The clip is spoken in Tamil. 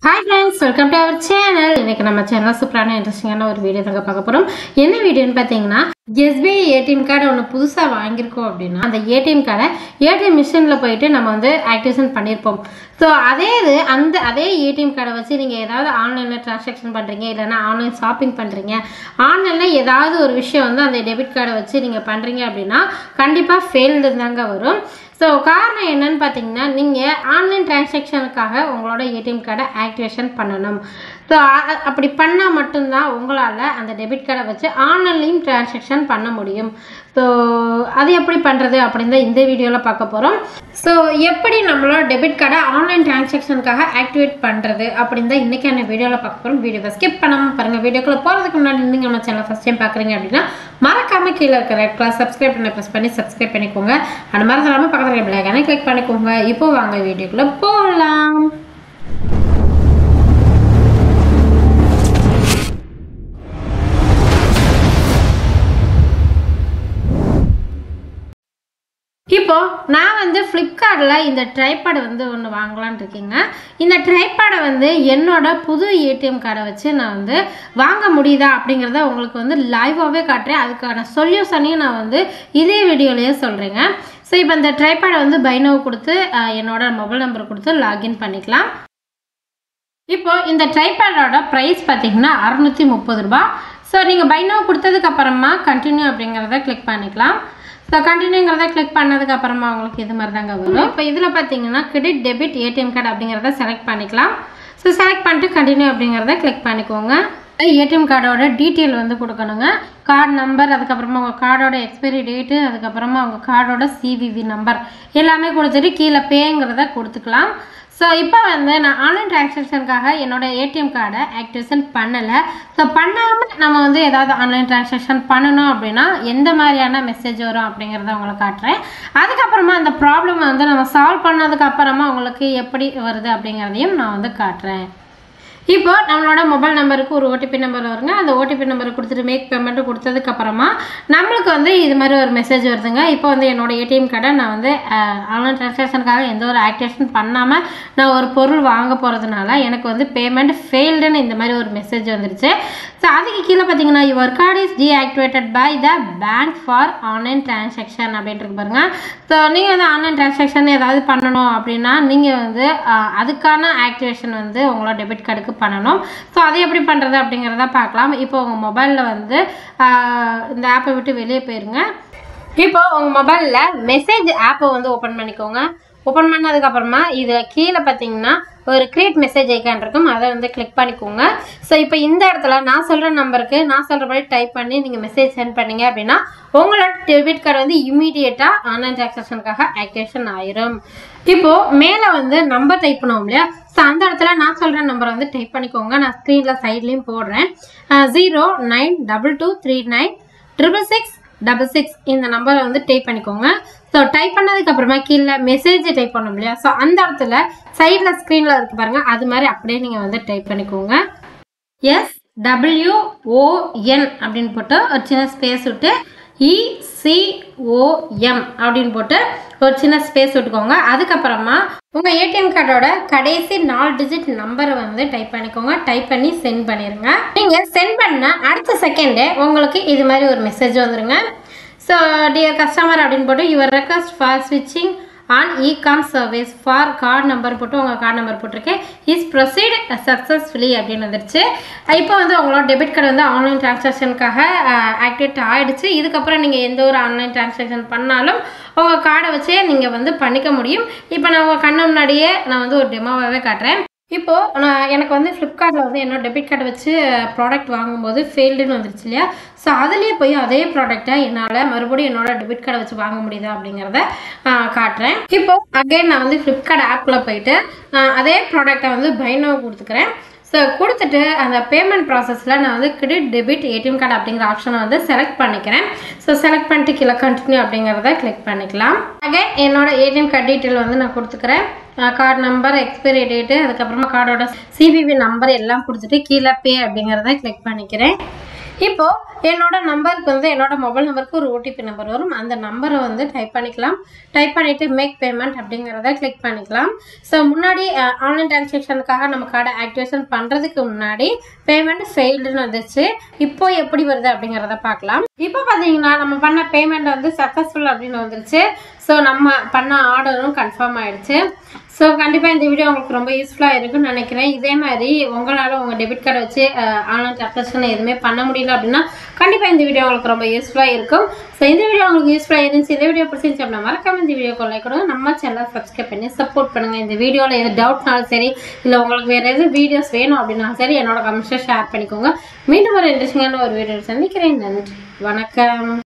hi friends welcome to our channel இன்னைக்கு நம்ம சேனல் சூப்பரான இன்ட்ரெஸ்டிங்கான ஒரு வீடியோ தாங்க பார்க்க போகிறோம் என்ன வீடியோன்னு பார்த்தீங்கன்னா எஸ்பிஐ ஏடிஎம் கார்டு ஒன்று புதுசாக வாங்கியிருக்கோம் அப்படின்னா அந்த ஏடிஎம் கார்டை ஏடிஎம் மிஷினில் போயிட்டு நம்ம வந்து ஆக்டிவேஷன் பண்ணியிருப்போம் ஸோ அதே இது அந்த அதே ஏடிஎம் கார்டை வச்சு நீங்கள் ஏதாவது ஆன்லைனில் ட்ரான்சாக்ஷன் பண்ணுறீங்க இல்லைன்னா ஆன்லைன் ஷாப்பிங் பண்ணுறீங்க ஆன்லைனில் ஏதாவது ஒரு விஷயம் வந்து அந்த டெபிட் கார்டை வச்சு நீங்கள் பண்ணுறீங்க அப்படின்னா கண்டிப்பாக ஃபெயில்டு தாங்க வரும் ஸோ காரணம் என்னன்னு பார்த்தீங்கன்னா நீங்கள் ஆன்லைன் டிரான்சாக்ஷனுக்காக உங்களோட ஏடிஎம் கார்டை ஆக்டிவேஷன் பண்ணணும் ஸோ அப்படி பண்ணால் மட்டும்தான் உங்களால் அந்த டெபிட் கார்டை வச்சு ஆன்லைன்லேயும் டிரான்சாக்ஷன் பண்ண முடியும் ஸோ அது எப்படி பண்ணுறது அப்படின்னு தான் இந்த வீடியோவில் பார்க்க போகிறோம் ஸோ எப்படி நம்மளோட டெபிட் கார்டை ஆன்லைன் டிரான்சாக்ஷனுக்காக ஆக்டிவேட் பண்ணுறது அப்படின்னு தான் இன்றைக்கான வீடியோவில் பார்க்க போகிறோம் வீடியோவை ஸ்கிப் பண்ணாமல் பாருங்கள் வீடியோக்குள்ளே போகிறதுக்கு முன்னாடி நீங்கள் நம்ம சேனல் ஃபஸ்ட் டைம் பார்க்குறீங்க அப்படின்னா மறக்காமல் கீழே இருக்கிற ரெட் கலர் சப்ஸ்கிரைப் பண்ண ப்ரெஸ் பண்ணி சப்ஸ்கிரைப் பண்ணிக்கோங்க அந்த மாதிரி சொல்லாமல் பக்கத்தில் பிள்ளைக்கான கிளிக் பண்ணிக்கோங்க இப்போ வாங்க வீடியோக்குள்ளே போகலாம் இப்போ நான் வந்து ஃப்ளிப்கார்ட்டில் இந்த ட்ரைபேட் வந்து ஒன்று வாங்கலான்னு இருக்கேங்க இந்த ட்ரைபேடை வந்து என்னோட புது ஏடிஎம் கார்டை வச்சு நான் வந்து வாங்க முடியுதா அப்படிங்கிறத உங்களுக்கு வந்து லைவாகவே காட்டுறேன் அதுக்கான சொல்யூஷனையும் நான் வந்து இதே வீடியோலேயே சொல்கிறேங்க ஸோ இப்போ இந்த ட்ரைபேடை வந்து பைனோவை கொடுத்து அஹ், என்னோட மொபைல் நம்பர் கொடுத்து லாகின் பண்ணிக்கலாம் இப்போ இந்த ட்ரைபேடோட ப்ரைஸ் பார்த்தீங்கன்னா அறநூற்றி முப்பது ரூபா ஸோ நீங்கள் பைனோ கொடுத்ததுக்கு அப்புறமா கண்டினியூ அப்படிங்கிறத கிளிக் பண்ணிக்கலாம் ஸோ கண்டினியூங்கிறத கிளிக் பண்ணதுக்கு அப்புறமா உங்களுக்கு இது மாதிரி தாங்க வரும் இப்போ இதில் பார்த்தீங்கன்னா கிரெடிட் டெபிட் ஏடிஎம் கார்டு அப்படிங்கிறத செலக்ட் பண்ணிக்கலாம் ஸோ செலக்ட் பண்ணிட்டு கண்டினியூ அப்படிங்கிறத கிளிக் பண்ணிக்கோங்க ஏடிஎம் கார்டோட டீட்டெயில் வந்து கொடுக்கணுங்க கார்டு நம்பர் அதுக்கப்புறமா உங்கள் கார்டோட எக்ஸ்பைரி டேட்டு அதுக்கப்புறமா உங்கள் கார்டோட சிவிவி நம்பர் எல்லாமே கொடுத்துட்டு கீழே பேங்கிறத கொடுத்துக்கலாம் ஸோ இப்போ வந்து நான் ஆன்லைன் டிரான்சாக்ஷனுக்காக என்னோட ஏடிஎம் கார்டை ஆக்டிவேஷன் பண்ணலை ஸோ பண்ணாமல் நம்ம வந்து ஏதாவது ஆன்லைன் டிரான்சாக்ஷன் பண்ணணும் அப்படின்னா எந்த மாதிரியான மெசேஜ் வரும் அப்படிங்கிறத உங்களுக்கு காட்டுறேன் அதுக்கப்புறமா அந்த ப்ராப்ளமை வந்து நம்ம சால்வ் பண்ணதுக்கு அப்புறமா உங்களுக்கு எப்படி வருது அப்படிங்கிறதையும் நான் வந்து காட்டுறேன் இப்போ நம்மளோட மொபைல் நம்பருக்கு ஒரு ஓடிபி நம்பர் வருங்க அந்த ஓடிபி நம்பரை கொடுத்துட்டு மேக் பேமெண்ட் கொடுத்ததுக்கு அப்புறமா நம்மளுக்கு வந்து இது மாதிரி ஒரு மெசேஜ் வருதுங்க இப்போ வந்து என்னோட ஏடிஎம் கார்டை நான் வந்து ஆன்லைன் ட்ரான்சாக்ஷனுக்காக எந்த ஒரு ஆக்டிவேஷன் பண்ணாமல் நான் ஒரு பொருள் வாங்க போகிறதுனால எனக்கு வந்து பேமெண்ட் ஃபெயில்டுன்னு இந்த மாதிரி ஒரு மெசேஜ் வந்துருச்சு ஸோ அதுக்கு கீழே பார்த்தீங்கன்னா your card is deactivated by the bank for online transaction அப்படின்ட்டு பாருங்க ஸோ நீங்கள் வந்து ஆன்லைன் டிரான்சாக்ஷன் ஏதாவது பண்ணணும் அப்படின்னா நீங்கள் வந்து அஹ், அதுக்கான ஆக்டிவேஷன் வந்து உங்களோட டெபிட் கார்டுக்கு பண்ணணும் ஸோ அதை எப்படி பண்ணுறது அப்படிங்கிறத பார்க்கலாம் இப்போ உங்கள் மொபைலில் வந்து அஹ், இந்த ஆப்பை விட்டு வெளியே போயிருங்க இப்போ உங்கள் மொபைலில் மெசேஜ் ஆப்பை வந்து ஓப்பன் பண்ணிக்கோங்க ஓப்பன் பண்ணதுக்கப்புறமா இதில் கீழே பார்த்தீங்கன்னா ஒரு கிரியேட் மெசேஜ் ஐக்கான் இருக்கும் அதை வந்து கிளிக் பண்ணிக்கோங்க ஸோ இப்போ இந்த இடத்துல நான் சொல்கிற நம்பருக்கு நான் சொல்கிறபடி டைப் பண்ணி நீங்கள் மெசேஜ் சென்ட் பண்ணீங்க அப்படின்னா உங்களோட டெபிட் கார்டு வந்து இமீடியட்டாக ஆன்லைன் டிரான்சாக்ஷனுக்காக ஆக்டிவேஷன் ஆயிரும் இப்போது மேலே வந்து நம்பர் டைப் பண்ணுவோம் இல்லையா ஸோ அந்த இடத்துல நான் சொல்கிற நம்பரை வந்து டைப் பண்ணிக்கோங்க நான் ஸ்க்ரீனில் சைட்லேயும் போடுறேன் zero nine double two three nine triple six double six இந்த நம்பரை வந்து டைப் பண்ணிக்கோங்க ஸோ டைப் பண்ணதுக்கு அப்புறமா கீழே மெசேஜ் டைப் பண்ணோம் இல்லையா ஸோ அந்த இடத்துல சைடில் ஸ்க்ரீனில் இருக்கு பாருங்க அது மாதிரி அப்படியே நீங்கள் வந்து டைப் பண்ணிக்கோங்க எஸ் டபிள்யூஓஎன் அப்படின்னு போட்டு ஒரு சின்ன ஸ்பேஸ் விட்டு இசிஓஎம் அப்படின்னு போட்டு ஒரு சின்ன ஸ்பேஸ் விட்டுக்கோங்க அதுக்கப்புறமா உங்கள் ஏடிஎம் கார்டோட கடைசி நாலு டிஜிட் நம்பரை வந்து டைப் பண்ணிக்கோங்க டைப் பண்ணி சென்ட் பண்ணிடுங்க நீங்கள் சென்ட் பண்ண அடுத்த செகண்டே உங்களுக்கு இது மாதிரி ஒரு மெசேஜ் வந்துருங்க ஸோ டியர் கஸ்டமர் அப்படின்னு போட்டு யுவர் ரெக்வஸ்ட் ஃபார் ஸ்விட்சிங் on ecom service for card number போட்டு உங்கள் கார்டு நம்பர் போட்டிருக்கேன் இஸ் ப்ரொசீட் சக்ஸஸ்ஃபுல்லி அப்படின்னு வந்துருச்சு இப்போ வந்து உங்களோட டெபிட் கார்டு வந்து ஆன்லைன் டிரான்சாக்ஷனுக்காக ஆக்டிவேட் ஆகிடுச்சு இதுக்கப்புறம் நீங்கள் எந்த ஒரு ஆன்லைன் டிரான்சாக்ஷன் பண்ணாலும் உங்கள் கார்டை வச்சே நீங்கள் வந்து பண்ணிக்க முடியும் இப்போ நான் உங்கள் கண்ணு முன்னாடியே நான் வந்து ஒரு டெமோவாகவே காட்டுறேன் இப்போது நான் எனக்கு வந்து ஃப்ளிப்கார்ட்டில் வந்து என்னோட டெபிட் கார்டை வச்சு ப்ராடக்ட் வாங்கும்போது ஃபெயில்டுன்னு வந்துருச்சு இல்லையா ஸோ அதுலேயே போய் அதே ப்ராடக்ட்டை என்னால் மறுபடியும் என்னோட டெபிட் கார்டை வச்சு வாங்க முடியுதா அப்படிங்கிறத ஆஹ், காட்டுறேன் இப்போ அகைன் நான் வந்து ஃப்ளிப்கார்ட் ஆப்பில் போயிட்டு ஆஹ், அதே ப்ராடக்டை வந்து பைனோ கொடுத்துக்கிறேன் ஸோ கொடுத்துட்டு அந்த பேமெண்ட் ப்ராசஸில் நான் வந்து கிரெடிட் டெபிட் ஏடிஎம் கார்டு அப்படிங்கிற ஆப்ஷனை வந்து செலக்ட் பண்ணிக்கிறேன் ஸோ செலக்ட் பண்ணிட்டு கீழே கண்டினியூ அப்படிங்கிறத கிளிக் பண்ணிக்கலாம் அகைன் என்னோட ஏடிஎம் கார்டு டீட்டெயில் வந்து நான் கொடுத்துக்கிறேன் கார்டு நம்பர் எக்ஸ்பைரி டேட்டு அதுக்கப்புறமா கார்டோட சிபிவி நம்பர் எல்லாம் கொடுத்துட்டு கீழே பே அப்படிங்கிறத கிளிக் பண்ணிக்கிறேன் இப்போ என்னோட நம்பருக்கு வந்து என்னோட மொபைல் நம்பருக்கு ஒரு ஓடிபி நம்பர் வரும் அந்த நம்பரை வந்து டைப் பண்ணிக்கலாம் டைப் பண்ணிட்டு மேக் பேமெண்ட் அப்படிங்கிறத கிளிக் பண்ணிக்கலாம் ஸோ முன்னாடி ஆன்லைன் டிரான்சாக்ஷனுக்காக நம்ம கார்டை ஆக்டிவேஷன் பண்ணுறதுக்கு முன்னாடி பேமெண்ட் ஃபெயில்டுன்னு வந்துச்சு இப்போ எப்படி வருது அப்படிங்கிறத பார்க்கலாம் இப்போ பார்த்தீங்கன்னா நம்ம பண்ண பேமெண்ட் வந்து சக்ஸஸ்ஃபுல் அப்படின்னு வந்துருச்சு ஸோ நம்ம பண்ண ஆர்டரும் கன்ஃபார்ம் ஆயிடுச்சு ஸோ கண்டிப்பாக இந்த வீடியோ உங்களுக்கு ரொம்ப யூஸ்ஃபுல்லாக இருக்குன்னு நினைக்கிறேன் இதே மாதிரி உங்களால் உங்கள் டெபிட் கார்டை வச்சு ஆன்லைன் டிரான்சாக்ஷன் எதுவுமே பண்ண முடியல அப்படின்னா கண்டிப்பாக இந்த வீடியோ உங்களுக்கு ரொம்ப யூஸ்ஃபுல்லாக இருக்கும் ஸோ இந்த வீடியோ உங்களுக்கு யூஸ்ஃபுல்லாக இருந்துச்சு இந்த வீடியோ பிடிச்சிருந்துச்சு அப்படின்னா மறக்காம இந்த வீடியோ கொள்ளை கொடுங்க நம்ம சேனல் சப்ஸ்கிரைப் பண்ணி சப்போர்ட் பண்ணுங்கள் இந்த வீடியோவில் எது டவுட்னாலும் சரி இல்லை உங்களுக்கு வேறு எது வீடியோஸ் வேணும் அப்படின்னாலும் சரி என்னோட கமெண்ட்ஸை ஷேர் பண்ணிக்கோங்க மீண்டும் ஒரு இன்ட்ரெஸ்டிங்கான ஒரு வீடியோ சந்திக்கிறேன் நன்றி வணக்கம்